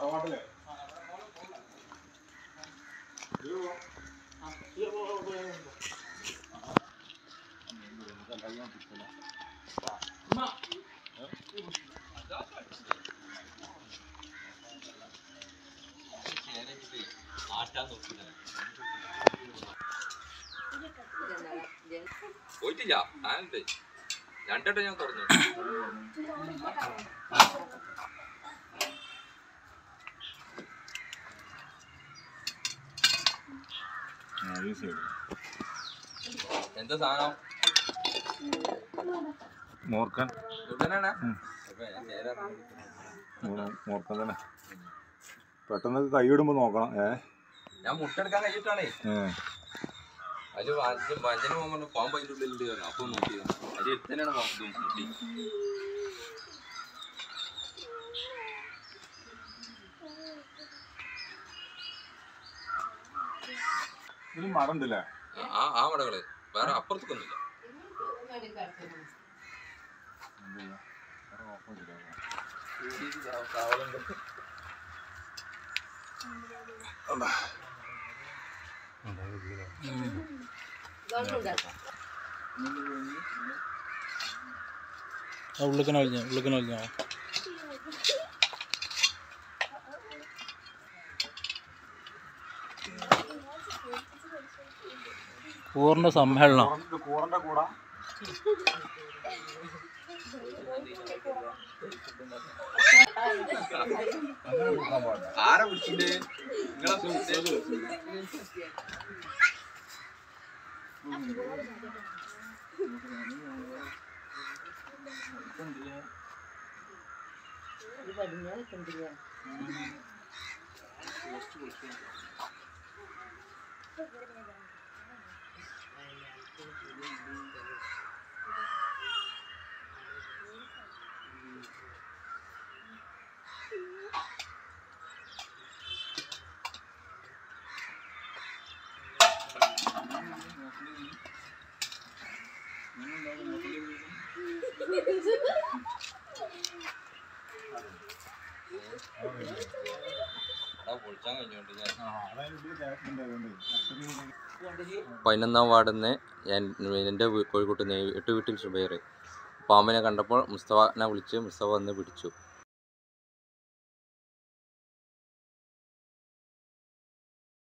തറവാട്ടിലെ പോയിട്ടില്ല ഞാനുണ്ട് രണ്ടോട്ടം ഞാൻ തുറന്നു ഈ സൈഡ് എന്താ സാധനം മോർക്കൻ ഉടനാണ് ഉം. അപ്പൊ ഞാൻ നേരെ മോ- മോർക്കൻ തന്നെ പെട്ടെന്ന് കൈയിടുമ്പോ നോക്കണം ഏ ഞാൻ മുട്ടെടുക്കാൻ കഴിച്ചിട്ടാണേ ഏ. അതില് വഞ്ച- വഞ്ചന പോകുമ്പോ പാമ്പ് അതിന്റെ ഉള്ളിലുണ്ട് പറഞ്ഞു അപ്പൊ നോക്കിയത് അത് എത്തനെയാണ് ഇതും മുട്ടി ഇതിന് മരം ഉണ്ടല്ലേ ആ ആ വടകള് വേറെ അപ്പുറത്തേക്കൊന്നുമില്ല ഉള്ളിക്കന വലിഞ്ഞ ഉള്ളിക്കന വലിഞ്ഞ പൂർണ്ണ സമ്മേളനം കൂറന്റെ കൂടെ ആരെ വിളിച്ചിട്ട് നിങ്ങളെ സുഹൃത്ത് എടാ, പൊളിച്ചാൻ കഴിഞ്ഞോണ്ട് ഞാൻ പതിനൊന്നാം വാർഡിൽ നിന്ന് ഞാൻ എൻ്റെ കോഴിക്കോട്ട് നിന്ന് എട്ട് വീട്ടിൽ സുബൈർ പാമ്പിനെ കണ്ടപ്പോൾ മുസ്തഫനെ വിളിച്ച് മുസ്തഫ വന്ന് പിടിച്ചു